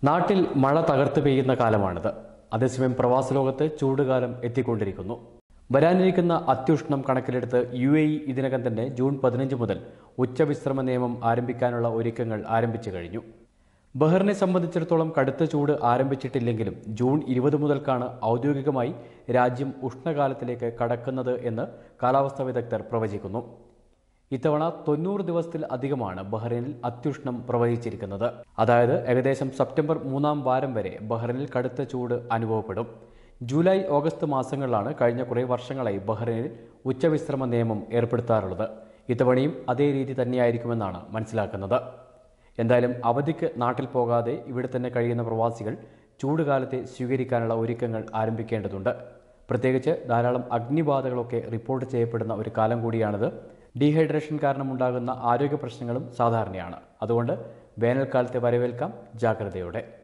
നാട്ടിൽ മഴ തകർത്ത് പെയ്യുന്ന കാലമാണിത് അതേസമയം പ്രവാസ ലോകത്ത് ചൂടുകാലം എത്തിക്കൊണ്ടിരിക്കുന്നു വരാനിരിക്കുന്ന അത്യുഷ്ണം കണക്കിലെടുത്ത് യു എ ഇ ഇതിനകം തന്നെ ജൂൺ പതിനഞ്ച് മുതൽ ഉച്ചവിശ്രമ നിയമം ആരംഭിക്കാനുള്ള ഒരുക്കങ്ങൾ ആരംഭിച്ചു കഴിഞ്ഞു ബഹറിനെ സംബന്ധിച്ചിടത്തോളം കടുത്ത ചൂട് ആരംഭിച്ചിട്ടില്ലെങ്കിലും ജൂൺ ഇരുപത് മുതൽക്കാണ് ഔദ്യോഗികമായി രാജ്യം ഉഷ്ണകാലത്തിലേക്ക് കടക്കുന്നത് എന്ന് കാലാവസ്ഥാ വിദഗ്ധർ പ്രവചിക്കുന്നു ഇത്തവണ തൊണ്ണൂറ് ദിവസത്തിൽ അധികമാണ് ബഹ്റൈനിൽ അത്യുഷ്ണം പ്രവചിച്ചിരിക്കുന്നത് അതായത് ഏകദേശം സെപ്റ്റംബർ മൂന്നാം വാരം വരെ ബഹ്റൈനിൽ കടുത്ത ചൂട് അനുഭവപ്പെടും ജൂലൈ ഓഗസ്റ്റ് മാസങ്ങളിലാണ് കഴിഞ്ഞ കുറേ വർഷങ്ങളായി ബഹ്റൈനിൽ ഉച്ചവിശ്രമ നിയമം ഏർപ്പെടുത്താറുള്ളത് ഇത്തവണയും അതേ രീതി തന്നെയായിരിക്കുമെന്നാണ് മനസ്സിലാക്കുന്നത് എന്തായാലും അവധിക്ക് നാട്ടിൽ പോകാതെ ഇവിടെ തന്നെ കഴിയുന്ന പ്രവാസികൾ ചൂടുകാലത്തെ സ്വീകരിക്കാനുള്ള ഒരുക്കങ്ങൾ ആരംഭിക്കേണ്ടതുണ്ട് പ്രത്യേകിച്ച് ധാരാളം അഗ്നിബാധകളൊക്കെ റിപ്പോർട്ട് ചെയ്യപ്പെടുന്ന ഒരു കാലം കൂടിയാണിത് ഡീഹൈഡ്രേഷൻ കാരണമുണ്ടാകുന്ന ആരോഗ്യ പ്രശ്നങ്ങളും സാധാരണയാണ് അതുകൊണ്ട് വേനൽക്കാലത്തെ വരവേൽക്കാം ജാഗ്രതയോടെ